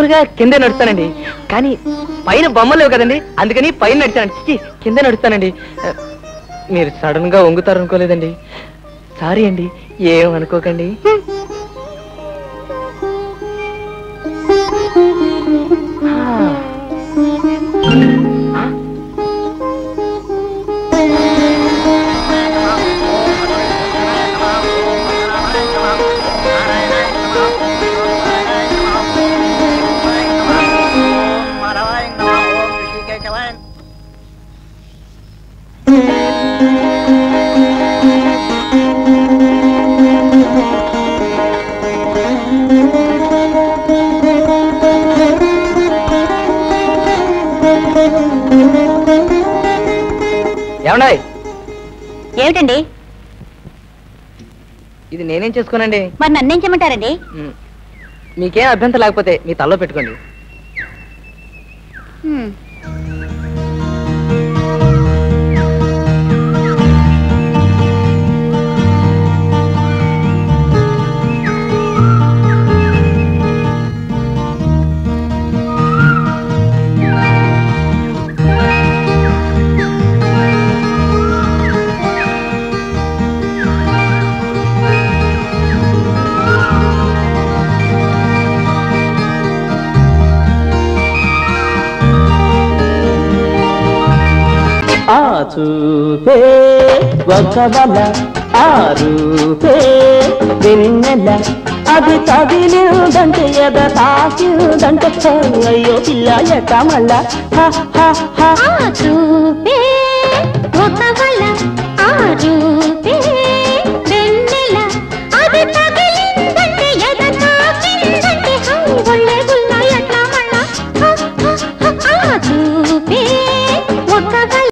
మామూలుగా కిందే నడుస్తానండి కానీ పైన బొమ్మలు లేవు కదండి అందుకని పైన నడిచాను చిచి కింద నడుస్తానండి ఆ, మీరు సడన్ గా వంగుతారు అనుకోలేదండి సారీ అండి ఏం అనుకోకండి ఏమండాయ్ ఏమిటండి ఇది నేనేం చేసుకోనండి మరి నన్నేం చేయమంటారండి మ్, మీకేం అభ్యంతరం లేకపోతే మీ తల్లో పెట్టుకోండి హ్మ్. ఆ చూపే ఒక వల ఆ రూపే వెన్నెల అది తగిలిందంటే ఎద తాకిందంటే అయ్యో పిల్ల ఎట మళ్ళా హ, హ, హ. ఆ చూపే